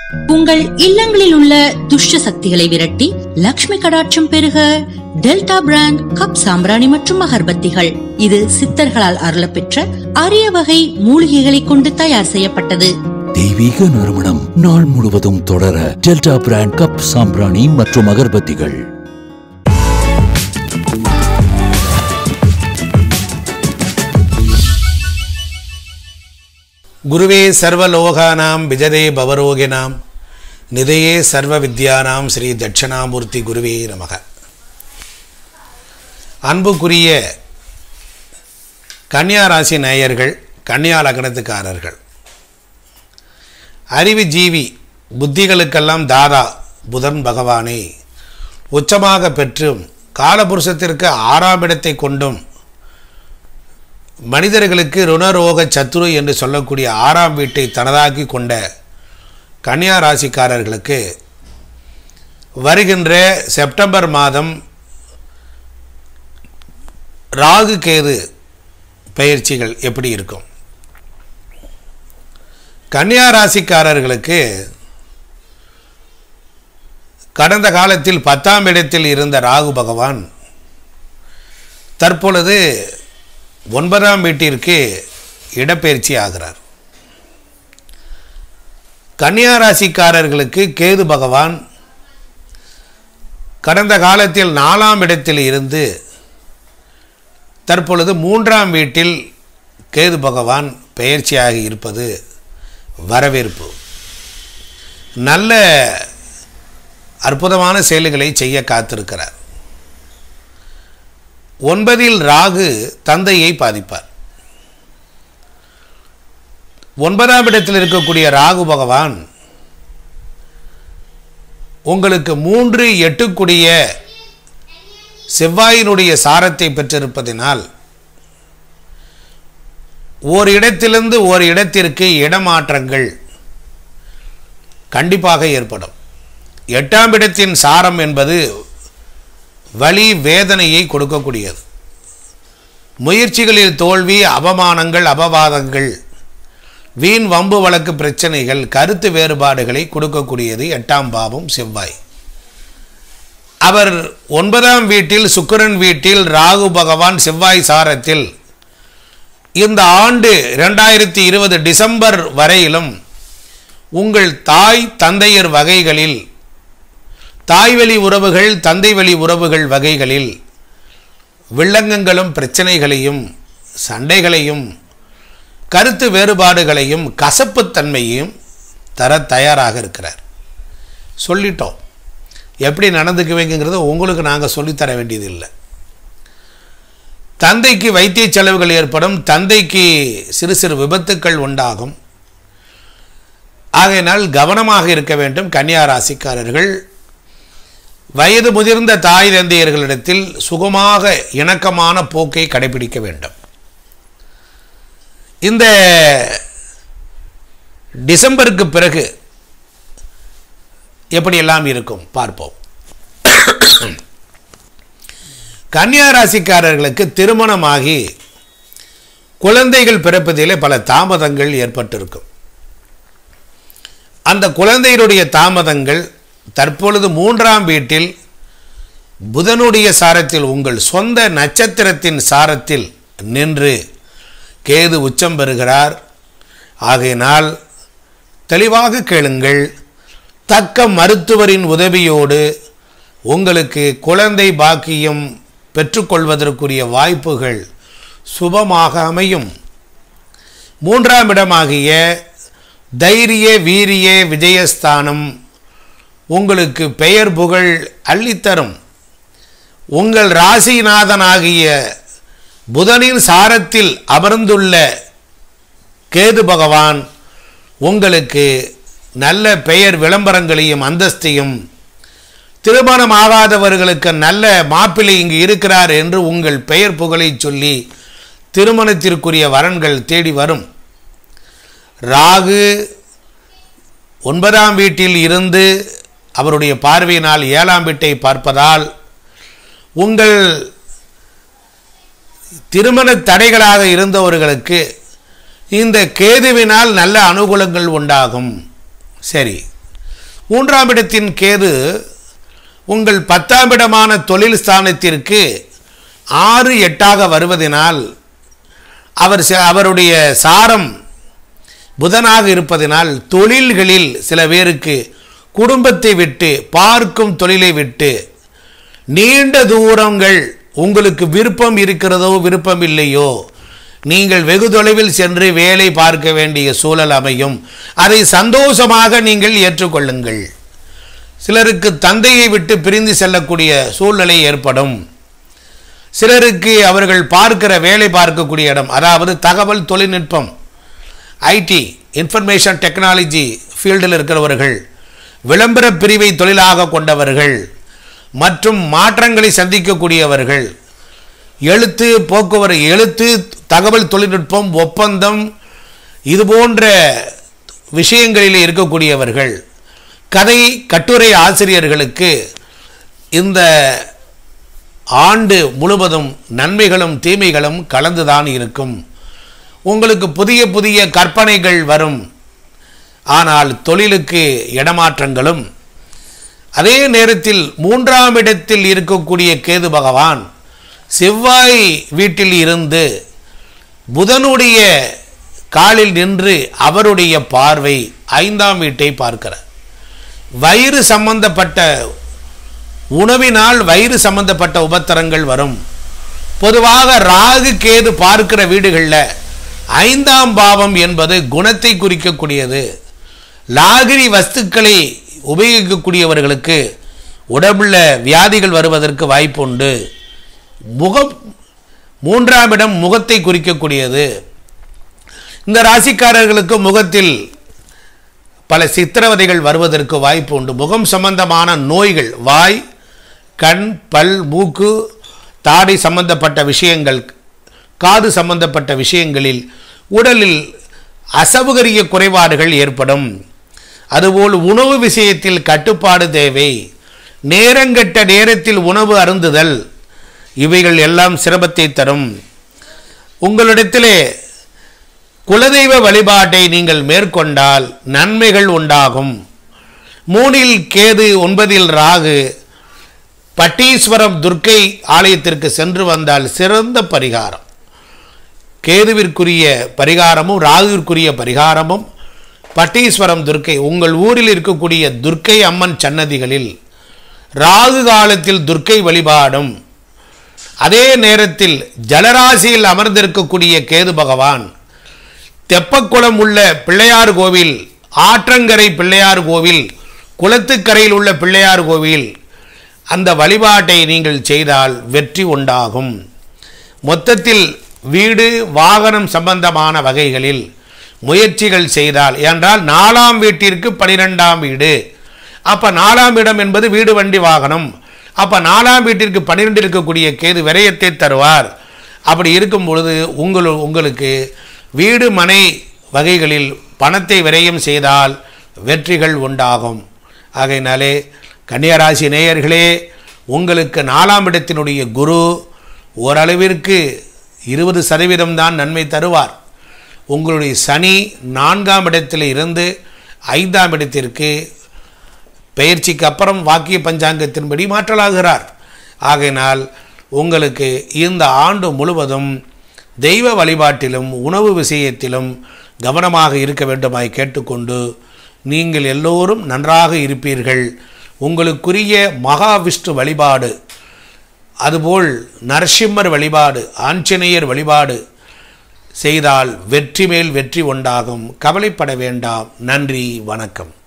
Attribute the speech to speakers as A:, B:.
A: உங்கள் இல்லங்களில் உள்ள துஷ்ட சக்திகளை விரட்டி லக்ஷ்மி கடாட்சம் பெருக டெல்டா பிராண்ட் கப் சாம்பிராணி மற்றும் அகர்பத்திகள் இது சித்தர்களால் அருளப்பெற்ற அரிய வகை மூலிகைகளை கொண்டு தயார் செய்யப்பட்டது
B: தெய்வீக நறுமணம் நாள் முழுவதும் தொடர டெல்டா பிராண்ட் கப் சாம்பிராணி மற்றும் அகர்பத்திகள்
C: குருவே சர்வலோகானாம் விஜதே பவரோகினாம் நிதையே சர்வ வித்யானாம் ஸ்ரீ தட்சிணாமூர்த்தி குருவே நமக அன்புக்குரிய கன்னியா ராசி நேயர்கள் கன்னியா லக்னத்துக்காரர்கள் அறிவு ஜீவி புத்திகளுக்கெல்லாம் தாதா புதன் பகவானை உச்சமாக பெற்றும் காலபுருஷத்திற்கு ஆறாம் இடத்தை கொண்டும் மனிதர்களுக்கு ருணரோக சத்துரு என்று சொல்லக்கூடிய ஆறாம் வீட்டை தனதாக்கி கொண்ட கன்னியா ராசிக்காரர்களுக்கு வருகின்ற செப்டம்பர் மாதம் ராகு கேது பயிற்சிகள் எப்படி இருக்கும் கன்னியா ராசிக்காரர்களுக்கு கடந்த காலத்தில் பத்தாம் இடத்தில் இருந்த ராகு பகவான் தற்பொழுது ஒன்பதாம் வீட்டிற்கு இடப்பெயர்ச்சி ஆகிறார் கன்னியா ராசிக்காரர்களுக்கு கேது பகவான் கடந்த காலத்தில் நாலாம் இடத்தில் இருந்து தற்பொழுது மூன்றாம் வீட்டில் கேது பகவான் பெயர்ச்சியாகி இருப்பது வரவேற்பு நல்ல அற்புதமான செயல்களை செய்ய காத்திருக்கிறார் ஒன்பதில் ராகு தந்தையை பாதிப்பார் ஒன்பதாம் இடத்தில் இருக்கக்கூடிய ராகு பகவான் உங்களுக்கு மூன்று எட்டுக்குடிய செவ்வாயினுடைய சாரத்தை பெற்றிருப்பதினால் ஓர் இடத்திலிருந்து ஓர் இடத்திற்கு இடமாற்றங்கள் கண்டிப்பாக ஏற்படும் எட்டாம் இடத்தின் சாரம் என்பது வலி வேதனையை கொடுக்கக்கூடியது முயற்சிகளில் தோல்வி அவமானங்கள் அபவாதங்கள் வீண் வம்பு வழக்கு பிரச்சனைகள் கருத்து வேறுபாடுகளை கொடுக்கக்கூடியது எட்டாம் பாவம் செவ்வாய் அவர் ஒன்பதாம் வீட்டில் சுக்கிரன் வீட்டில் ராகு பகவான் செவ்வாய் சாரத்தில் இந்த ஆண்டு இரண்டாயிரத்தி இருபது டிசம்பர் வரையிலும் உங்கள் தாய் தந்தையர் வகைகளில் தாய்வழி உறவுகள் தந்தை வழி உறவுகள் வகைகளில் வில்லங்கங்களும் பிரச்சனைகளையும் சண்டைகளையும் கருத்து வேறுபாடுகளையும் கசப்புத்தன்மையும் தர தயாராக இருக்கிறார் சொல்லிட்டோம் எப்படி நடந்துக்குவீங்கிறத உங்களுக்கு நாங்கள் சொல்லித்தர வேண்டியதில்லை தந்தைக்கு வைத்திய செலவுகள் ஏற்படும் தந்தைக்கு சிறு சிறு விபத்துக்கள் உண்டாகும் ஆகையினால் கவனமாக இருக்க வேண்டும் கன்னியா ராசிக்காரர்கள் வயது முதிர்ந்த தாய் தந்தையர்களிடத்தில் சுகமாக இணக்கமான போக்கை கடைபிடிக்க வேண்டும் இந்த டிசம்பருக்கு பிறகு எப்படியெல்லாம் இருக்கும் பார்ப்போம் கன்னியா ராசிக்காரர்களுக்கு திருமணமாகி குழந்தைகள் பிறப்பதிலே பல தாமதங்கள் ஏற்பட்டிருக்கும் அந்த குழந்தையினுடைய தாமதங்கள் தற்பொழுது மூன்றாம் வீட்டில் புதனுடைய சாரத்தில் உங்கள் சொந்த நட்சத்திரத்தின் சாரத்தில் நின்று கேது உச்சம் பெறுகிறார் ஆகையினால் தெளிவாக கேளுங்கள் தக்க மருத்துவரின் உதவியோடு உங்களுக்கு குழந்தை பாக்கியம் பெற்றுக்கொள்வதற்குரிய வாய்ப்புகள் சுபமாக அமையும் மூன்றாம் இடமாகிய தைரிய வீரிய விஜயஸ்தானம் உங்களுக்கு பெயர் புகழ் அள்ளித்தரும் உங்கள் ராசிநாதனாகிய புதனின் சாரத்தில் அமர்ந்துள்ள கேது பகவான் உங்களுக்கு நல்ல பெயர் விளம்பரங்களையும் அந்தஸ்தையும் திருமணமாகாதவர்களுக்கு நல்ல மாப்பிள்ளை இங்கு இருக்கிறார் என்று உங்கள் பெயர் புகழை சொல்லி திருமணத்திற்குரிய வரன்கள் தேடி வரும் ராகு ஒன்பதாம் வீட்டில் இருந்து அவருடைய பார்வையினால் ஏழாம் வீட்டை பார்ப்பதால் உங்கள் திருமண தடைகளாக இருந்தவர்களுக்கு இந்த கேதுவினால் நல்ல அனுகூலங்கள் உண்டாகும் சரி மூன்றாம் இடத்தின் கேது உங்கள் பத்தாம் இடமான தொழில் ஸ்தானத்திற்கு ஆறு எட்டாக வருவதனால் அவர் ச- அவருடைய சாரம் புதனாக இருப்பதனால் தொழில்களில் சில பேருக்கு குடும்பத்தை விட்டு பார்க்கும் தொழிலை விட்டு நீண்ட தூரங்கள் உங்களுக்கு விருப்பம் இருக்கிறதோ விருப்பம் இல்லையோ நீங்கள் வெகு தொலைவில் சென்று வேலை பார்க்க வேண்டிய சூழல் அமையும் அதை சந்தோஷமாக நீங்கள் ஏற்றுக்கொள்ளுங்கள் சிலருக்கு தந்தையை விட்டு பிரிந்து செல்லக்கூடிய சூழ்நிலை ஏற்படும் சிலருக்கு அவர்கள் பார்க்கிற வேலை பார்க்கக்கூடிய இடம் அதாவது தகவல் தொழில்நுட்பம் ஐடி இன்ஃபர்மேஷன் டெக்னாலஜி ஃபீல்டில் இருக்கிறவர்கள் விளம்பர பிரிவை தொழிலாக கொண்டவர்கள் மற்றும் மாற்றங்களை சந்திக்கக்கூடியவர்கள் எழுத்து போக்குவரத்து எழுத்து தகவல் தொழில்நுட்பம் ஒப்பந்தம் இது போன்ற விஷயங்களில் இருக்கக்கூடியவர்கள் கதை கட்டுரை ஆசிரியர்களுக்கு இந்த ஆண்டு முழுவதும் நன்மைகளும் தீமைகளும் கலந்துதான் இருக்கும் உங்களுக்கு புதிய புதிய கற்பனைகள் வரும் ஆனால் தொழிலுக்கு இடமாற்றங்களும் அதே நேரத்தில் மூன்றாம் இடத்தில் இருக்கக்கூடிய கேது பகவான் செவ்வாய் வீட்டில் இருந்து புதனுடைய காலில் நின்று அவருடைய பார்வை ஐந்தாம் வீட்டை பார்க்கிறார் வயிறு சம்பந்தப்பட்ட உணவினால் வயிறு சம்பந்தப்பட்ட உபத்திரங்கள் வரும் பொதுவாக ராகு கேது பார்க்கிற வீடுகளில் ஐந்தாம் பாவம் என்பது குணத்தை குறிக்கக்கூடியது லாகிரி வஸ்துக்களை உபயோகிக்கக்கூடியவர்களுக்கு உடம்புல வியாதிகள் வருவதற்கு வாய்ப்புண்டு முகம் மூன்றாம் இடம் முகத்தை குறிக்கக்கூடியது இந்த ராசிக்காரர்களுக்கு முகத்தில் பல சித்திரவதைகள் வருவதற்கு வாய்ப்பு உண்டு முகம் சம்பந்தமான நோய்கள் வாய் கண் பல் மூக்கு தாடை சம்பந்தப்பட்ட விஷயங்கள் காது சம்பந்தப்பட்ட விஷயங்களில் உடலில் அசௌகரிய குறைபாடுகள் ஏற்படும் அதுபோல் உணவு விஷயத்தில் கட்டுப்பாடு தேவை நேரங்கெட்ட நேரத்தில் உணவு அருந்துதல் இவைகள் எல்லாம் சிரமத்தை தரும் உங்களிடத்திலே குலதெய்வ வழிபாட்டை நீங்கள் மேற்கொண்டால் நன்மைகள் உண்டாகும் மூணில் கேது ஒன்பதில் ராகு பட்டீஸ்வரம் துர்க்கை ஆலயத்திற்கு சென்று வந்தால் சிறந்த பரிகாரம் கேதுவிற்குரிய பரிகாரமும் ராகுவிற்குரிய பரிகாரமும் பட்டீஸ்வரம் துர்க்கை உங்கள் ஊரில் இருக்கக்கூடிய துர்க்கை அம்மன் சன்னதிகளில் ராகு காலத்தில் துர்க்கை வழிபாடும் அதே நேரத்தில் ஜலராசியில் அமர்ந்திருக்கக்கூடிய கேது பகவான் தெப்பக்குளம் உள்ள பிள்ளையார் கோவில் ஆற்றங்கரை பிள்ளையார் கோவில் குளத்துக்கரையில் உள்ள பிள்ளையார் கோவில் அந்த வழிபாட்டை நீங்கள் செய்தால் வெற்றி உண்டாகும் மொத்தத்தில் வீடு வாகனம் சம்பந்தமான வகைகளில் முயற்சிகள் செய்தால் என்றால் நாலாம் வீட்டிற்கு பனிரெண்டாம் வீடு அப்போ நாலாம் இடம் என்பது வீடு வண்டி வாகனம் அப்போ நாலாம் வீட்டிற்கு பன்னிரெண்டு இருக்கக்கூடிய கேது விரயத்தை தருவார் அப்படி இருக்கும் பொழுது உங்கள் உங்களுக்கு வீடு மனை வகைகளில் பணத்தை விரயம் செய்தால் வெற்றிகள் உண்டாகும் ஆகையினாலே கன்னியராசி நேயர்களே உங்களுக்கு நாலாம் இடத்தினுடைய குரு ஓரளவிற்கு இருபது சதவீதம் தான் நன்மை தருவார் உங்களுடைய சனி நான்காம் இடத்தில் இருந்து ஐந்தாம் இடத்திற்கு பெயர்ச்சிக்கு அப்புறம் வாக்கிய பஞ்சாங்கத்தின்படி மாற்றலாகிறார் ஆகையினால் உங்களுக்கு இந்த ஆண்டு முழுவதும் தெய்வ வழிபாட்டிலும் உணவு விஷயத்திலும் கவனமாக இருக்க வேண்டுமாய் கேட்டுக்கொண்டு நீங்கள் எல்லோரும் நன்றாக இருப்பீர்கள் உங்களுக்குரிய மகாவிஷ்ணு வழிபாடு அதுபோல் நரசிம்மர் வழிபாடு ஆஞ்சநேயர் வழிபாடு செய்தால் வெற்றி மேல் வெற்றி உண்டாகும் கவலைப்பட வேண்டாம் நன்றி வணக்கம்